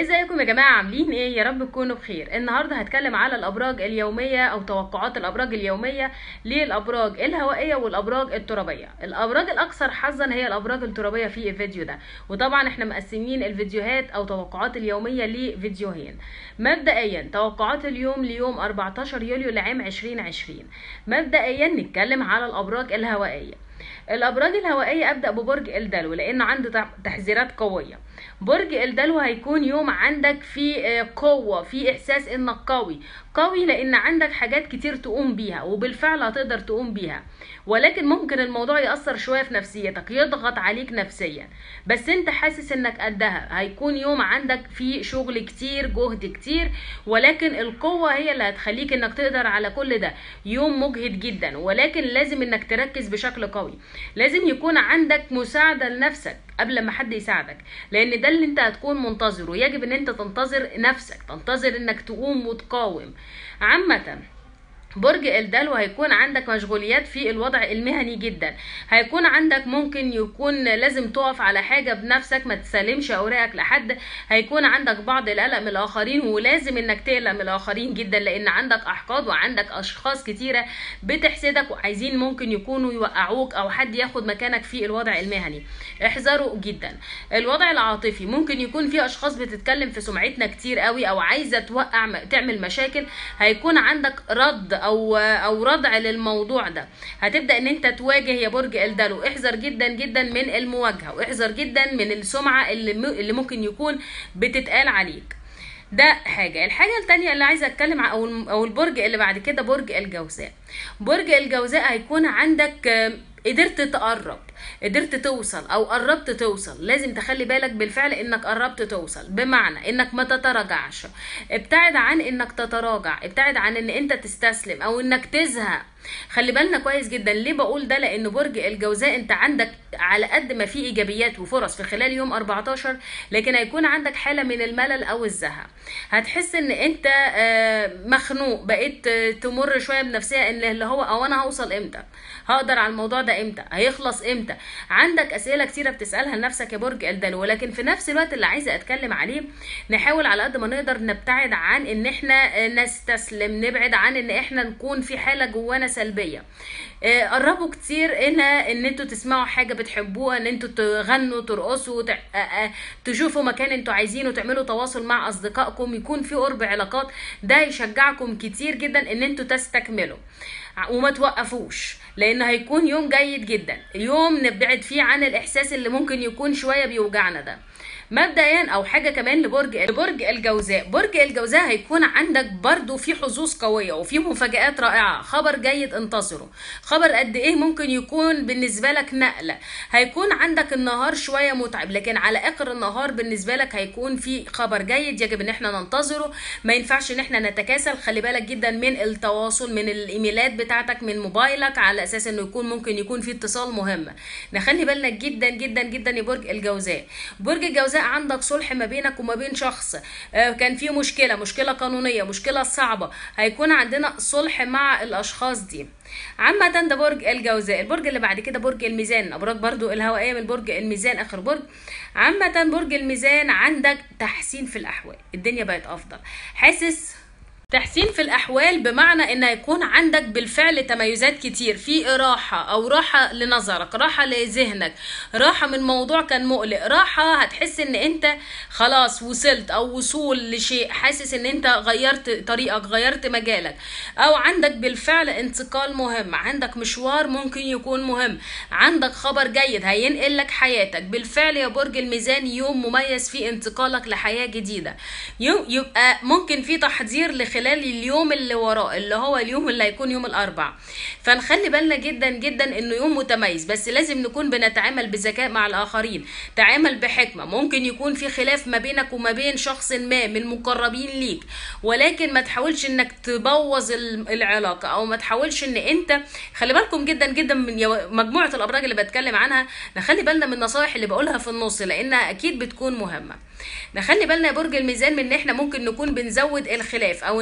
ازيكم يا جماعه عاملين ايه يا رب تكونوا بخير النهارده هتكلم على الابراج اليوميه او توقعات الابراج اليوميه للابراج الهوائيه والابراج الترابيه الابراج الاكثر حظا هي الابراج الترابيه في الفيديو ده وطبعا احنا مقسمين الفيديوهات او توقعات اليوميه لفيديوهين مبدئيا توقعات اليوم ليوم 14 يوليو لعام 2020 مبدئيا نتكلم على الابراج الهوائيه الابراج الهوائيه ابدا ببرج الدلو لان عنده تحذيرات قويه برج الدلو هيكون يوم عندك في قوه في احساس انك قوي قوي لان عندك حاجات كتير تقوم بيها وبالفعل هتقدر تقوم بيها ولكن ممكن الموضوع ياثر شويه في نفسيتك يضغط عليك نفسيا بس انت حاسس انك قدها هيكون يوم عندك في شغل كتير جهد كتير ولكن القوه هي اللي هتخليك انك تقدر على كل ده يوم مجهد جدا ولكن لازم انك تركز بشكل قوي لازم يكون عندك مساعده لنفسك قبل ما حد يساعدك لان ده اللي انت هتكون منتظره يجب ان انت تنتظر نفسك تنتظر انك تقوم وتقاوم عامه برج الدلو هيكون عندك مشغوليات في الوضع المهني جدا هيكون عندك ممكن يكون لازم تقف على حاجة بنفسك ما تسلمش اوراقك لحد هيكون عندك بعض القلق من الاخرين ولازم انك تقلق من الاخرين جدا لان عندك احقاد وعندك اشخاص كتيرة بتحسدك وعايزين ممكن يكونوا يوقعوك او حد ياخد مكانك في الوضع المهني احذروا جدا الوضع العاطفي ممكن يكون في اشخاص بتتكلم في سمعتنا كتير قوي او عايزة توقع تعمل مشاكل هيكون عندك رد او او ردع للموضوع ده هتبدا ان انت تواجه يا برج الدلو احذر جدا جدا من المواجهه واحذر جدا من السمعه اللي اللي ممكن يكون بتتقال عليك ده حاجة الحاجة التانية اللي عايزة اتكلم او او البرج اللي بعد كده برج الجوزاء برج الجوزاء هيكون عندك قدرت تقرب قدرت توصل او قربت توصل لازم تخلي بالك بالفعل انك قربت توصل بمعنى انك ما تتراجعش ابتعد عن انك تتراجع ابتعد عن ان انت تستسلم او انك تزهق خلي بالنا كويس جدا ليه بقول ده لان برج الجوزاء انت عندك على قد ما في ايجابيات وفرص في خلال يوم 14 لكن هيكون عندك حاله من الملل او الزهق هتحس ان انت مخنوق بقيت تمر شويه بنفسيه ان اللي هو او انا هوصل امتى هقدر على الموضوع ده امتى هيخلص امتى عندك اسئله كتيره بتسالها لنفسك يا برج الدلو ولكن في نفس الوقت اللي عايزه اتكلم عليه نحاول على قد ما نقدر نبتعد عن ان احنا نستسلم نبعد عن ان احنا نكون في حاله جوانا سلبيه قربوا كتير هنا ان انتوا تسمعوا حاجه بتحبوها ان انتوا تغنوا ترقصوا تشوفوا مكان انتوا عايزينه تعملوا تواصل مع اصدقائكم يكون في قرب علاقات ده يشجعكم كتير جدا ان انتوا تستكملوا وما توقفوش لان هيكون يوم جيد جدا يوم نبعد فيه عن الاحساس اللي ممكن يكون شويه بيوجعنا ده مبدئيا او حاجه كمان لبرج لبرج الجوزاء برج الجوزاء هيكون عندك برضو في حظوظ قويه وفي مفاجات رائعه خبر جيد انتظره خبر قد ايه ممكن يكون بالنسبه لك نقله هيكون عندك النهار شويه متعب لكن على اخر النهار بالنسبه لك هيكون في خبر جيد يجب ان احنا ننتظره ما ينفعش ان احنا نتكاسل خلي بالك جدا من التواصل من الايميلات بتاعتك من موبايلك على اساس انه يكون ممكن يكون في اتصال مهم نخلي بالنا جدا جدا جدا يا برج الجوزاء برج الجوزاء عندك صلح ما بينك وما بين شخص كان في مشكله مشكله قانونيه مشكله صعبه هيكون عندنا صلح مع الاشخاص دي عامة ده برج الجوزاء البرج اللي بعد كده برج الميزان ابراج برضو الهوائيه من برج الميزان اخر برج عامة برج الميزان عندك تحسين في الاحوال الدنيا بقت افضل حاسس تحسين في الاحوال بمعنى ان هيكون عندك بالفعل تميزات كتير في راحه او راحه لنظرك راحه لذهنك راحه من موضوع كان مقلق راحه هتحس ان انت خلاص وصلت او وصول لشيء حاسس ان انت غيرت طريقك غيرت مجالك او عندك بالفعل انتقال مهم عندك مشوار ممكن يكون مهم عندك خبر جيد هينقل لك حياتك بالفعل يا برج الميزان يوم مميز في انتقالك لحياه جديده يوم يبقى ممكن في تحضير لخلال خلال اليوم اللي وراه اللي هو اليوم اللي هيكون يوم الاربع فنخلي بالنا جدا جدا انه يوم متميز بس لازم نكون بنتعامل بذكاء مع الاخرين تعامل بحكمه ممكن يكون في خلاف ما بينك وما بين شخص ما من مقربين ليك ولكن ما تحاولش انك تبوظ العلاقه او ما تحاولش ان انت خلي بالكم جدا جدا من مجموعه الابراج اللي بتكلم عنها نخلي بالنا من النصائح اللي بقولها في النص لانها اكيد بتكون مهمه نخلي بالنا يا برج الميزان من ان احنا ممكن نكون بنزود الخلاف او ان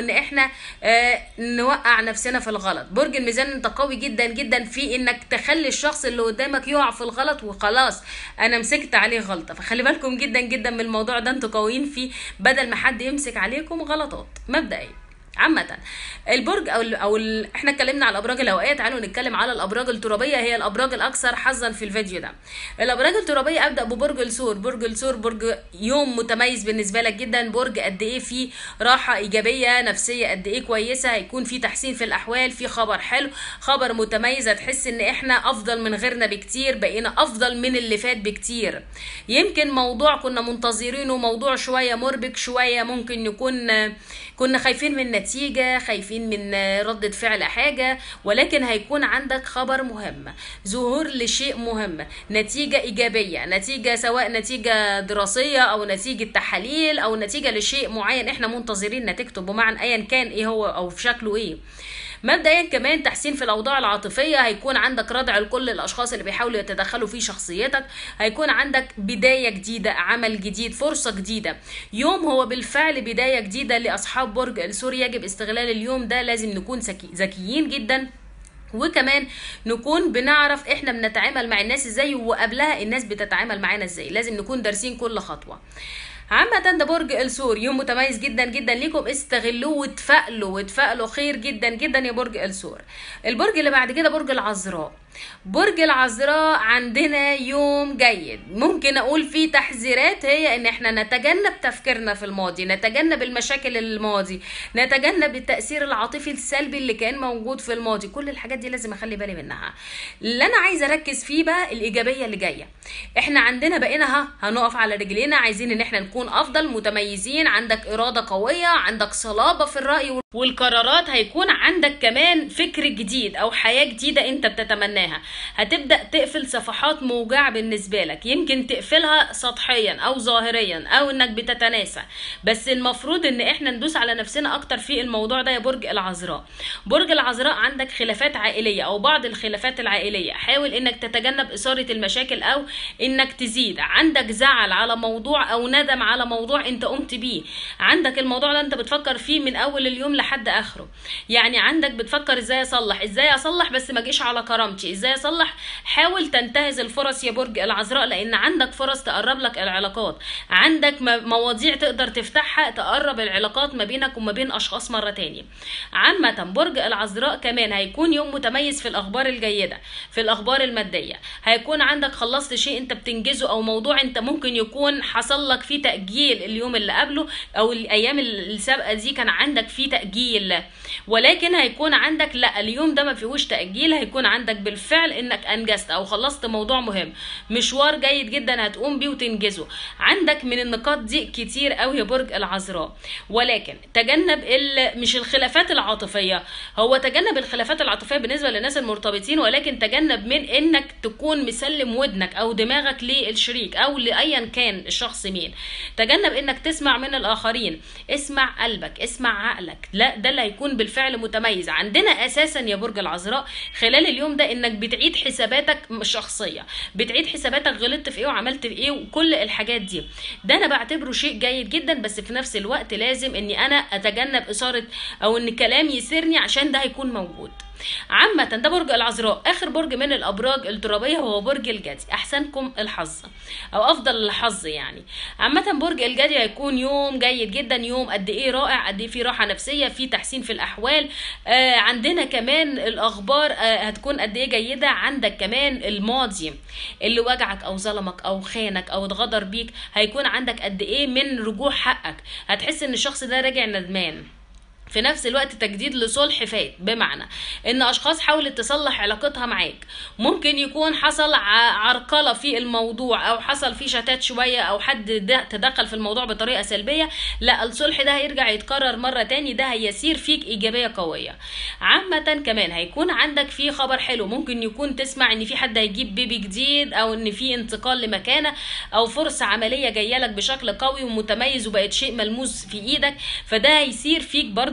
ان احنا آه نوقع نفسنا في الغلط برج الميزان انت قوي جدا جدا في انك تخلي الشخص اللي قدامك يقع في الغلط وخلاص انا مسكت عليه غلطه فخلي بالكم جدا جدا من الموضوع ده انتوا قويين فيه بدل ما حد يمسك عليكم غلطات مبدئيا عامة البرج او ال او ال احنا اتكلمنا على الابراج الهوائيه تعالوا نتكلم على الابراج الترابيه هي الابراج الاكثر حظا في الفيديو ده الابراج الترابيه ابدا ببرج الثور برج الثور برج يوم متميز بالنسبه لك جدا برج قد ايه فيه راحه ايجابيه نفسيه قد ايه كويسه هيكون في تحسين في الاحوال في خبر حلو خبر متميز هتحس ان احنا افضل من غيرنا بكتير بقينا افضل من اللي فات بكتير يمكن موضوع كنا منتظرينه موضوع شويه مربك شويه ممكن يكون كنا خايفين من نتيجة خايفين من ردة فعل حاجة ولكن هيكون عندك خبر مهم ظهور لشيء مهم نتيجة إيجابية نتيجة سواء نتيجة دراسية أو نتيجة تحاليل أو نتيجة لشيء معين إحنا منتظرين نتيجته بمعنى أيا كان إيه هو أو في شكله إيه مبدئيا كمان تحسين في الاوضاع العاطفيه هيكون عندك ردع لكل الاشخاص اللي بيحاولوا يتدخلوا في شخصيتك هيكون عندك بدايه جديده عمل جديد فرصه جديده يوم هو بالفعل بدايه جديده لاصحاب برج الثور يجب استغلال اليوم ده لازم نكون ذكيين جدا وكمان نكون بنعرف احنا بنتعامل مع الناس ازاي وقبلها الناس بتتعامل معانا ازاي لازم نكون دارسين كل خطوه عامة ده برج الثور يوم متميز جدا جدا ليكم استغلوه وتفائلوا وتفائلوا خير جدا جدا يا برج الثور البرج اللي بعد كده برج العذراء برج العذراء عندنا يوم جيد ممكن اقول فيه تحذيرات هي ان احنا نتجنب تفكيرنا في الماضي نتجنب المشاكل الماضي نتجنب التاثير العاطفي السلبي اللي كان موجود في الماضي كل الحاجات دي لازم اخلي بالي منها اللي انا عايزه اركز فيه بقى الايجابيه اللي جايه احنا عندنا بقينا ها هنقف على رجلينا عايزين ان احنا نكون افضل متميزين عندك اراده قويه عندك صلابه في الراي والقرارات هيكون عندك كمان فكر جديد او حياه جديده انت بتتمناها هتبدا تقفل صفحات موجعه بالنسبه لك يمكن تقفلها سطحيا او ظاهريا او انك بتتناسى بس المفروض ان احنا ندوس على نفسنا اكتر في الموضوع ده يا برج العذراء برج العذراء عندك خلافات عائليه او بعض الخلافات العائليه حاول انك تتجنب اثاره المشاكل او انك تزيد عندك زعل على موضوع او ندم على موضوع انت قمت بيه عندك الموضوع ده انت بتفكر فيه من اول اليوم لحد اخره يعني عندك بتفكر ازاي اصلح ازاي اصلح بس ما اجيش على كرامتي ازاي اصلح حاول تنتهز الفرص يا برج العذراء لان عندك فرص تقرب لك العلاقات عندك مواضيع تقدر تفتحها تقرب العلاقات ما بينك وما بين اشخاص مره تانية عامه برج العذراء كمان هيكون يوم متميز في الاخبار الجيده في الاخبار الماديه هيكون عندك خلصت شيء انت بتنجزه او موضوع انت ممكن يكون حصل لك فيه تاجيل اليوم اللي قبله او الايام السابقه دي كان عندك فيه تاجيل ولكن هيكون عندك لا اليوم ده ما فيهوش تاجيل هيكون عندك بالفعل انك انجزت او خلصت موضوع مهم مشوار جيد جدا هتقوم بيه وتنجزه عندك من النقاط دي كتير قوي يا برج العذراء ولكن تجنب مش الخلافات العاطفيه هو تجنب الخلافات العاطفيه بالنسبه للناس المرتبطين ولكن تجنب من انك تكون مسلم ودنك او دماغك للشريك او لايا كان الشخص مين تجنب انك تسمع من الاخرين اسمع قلبك اسمع عقلك لا ده اللي هيكون بالفعل متميز عندنا اساسا يا برج العذراء خلال اليوم ده انك بتعيد حساباتك الشخصيه بتعيد حساباتك غلطت في ايه وعملت في ايه وكل الحاجات دي ده انا بعتبره شيء جيد جدا بس في نفس الوقت لازم اني انا اتجنب اثاره او ان كلام يسرني عشان ده هيكون موجود عامة ده برج العذراء آخر برج من الأبراج الترابية هو برج الجدي أحسنكم الحظ أو أفضل الحظ يعني عامة برج الجدي هيكون يوم جيد جدا يوم قد إيه رائع قد إيه فيه راحة نفسية فيه تحسين في الأحوال آه عندنا كمان الأخبار آه هتكون قد إيه جيدة عندك كمان الماضي اللي وجعك أو ظلمك أو خانك أو اتغدر بيك هيكون عندك قد إيه من رجوع حقك هتحس إن الشخص ده راجع ندمان في نفس الوقت تجديد لصلح فات بمعنى ان اشخاص حاولت تصلح علاقتها معاك ممكن يكون حصل عرقله في الموضوع او حصل فيه شتات شويه او حد تدخل في الموضوع بطريقه سلبيه لا الصلح ده هيرجع يتكرر مره تاني ده هيسير فيك ايجابيه قويه عامه كمان هيكون عندك في خبر حلو ممكن يكون تسمع ان في حد هيجيب بيبي جديد او ان في انتقال لمكانه او فرصه عمليه جايه لك بشكل قوي ومتميز وبقت شيء ملموس في ايدك فده هيسير فيك برضو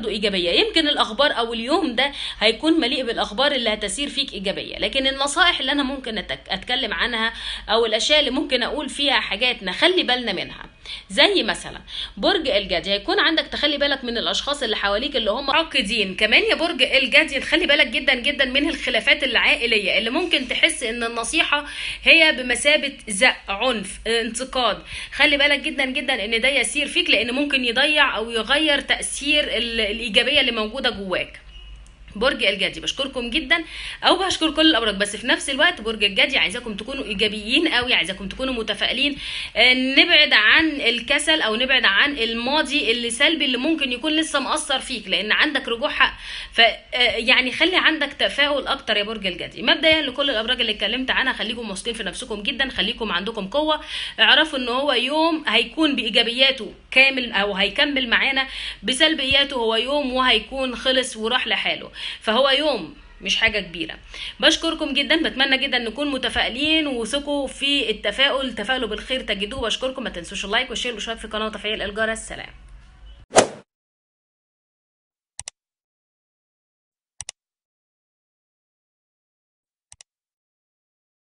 برضو ايجابيه يمكن الاخبار او اليوم ده هيكون مليء بالاخبار اللي هتسير فيك ايجابيه لكن النصائح اللي انا ممكن أتك- اتكلم عنها او الاشياء اللي ممكن اقول فيها حاجات نخلي بالنا منها زي مثلا برج الجدي هيكون عندك تخلي بالك من الاشخاص اللي حواليك اللي هم عاقدين كمان يا برج الجدي تخلي بالك جدا جدا من الخلافات العائليه اللي ممكن تحس ان النصيحه هي بمثابه زق عنف انتقاد خلي بالك جدا جدا ان ده يسير فيك لان ممكن يضيع او يغير تاثير ال- الايجابيه اللي موجوده جواك برج الجدي بشكركم جدا او بشكر كل الابراج بس في نفس الوقت برج الجدي عايزاكم تكونوا ايجابيين قوي عايزاكم تكونوا متفائلين آه، نبعد عن الكسل او نبعد عن الماضي اللي سلبي اللي ممكن يكون لسه مأثر فيك لان عندك رجوع حق ف آه، يعني خلي عندك تفاؤل اكتر يا برج الجدي مبدئيا لكل الابراج اللي اتكلمت عنها خليكم واثقين في نفسكم جدا خليكم عندكم قوه اعرفوا ان هو يوم هيكون بايجابياته كامل او هيكمل معانا بسلبياته هو يوم وهيكون خلص وراح لحاله فهو يوم مش حاجة كبيرة بشكركم جدا بتمنى جدا نكون متفائلين وثقوا في التفاؤل تفائلوا بالخير تجدوه بشكركم ما تنسوش اللايك والشير والاشتراك في القناة وتفعيل الجرس سلام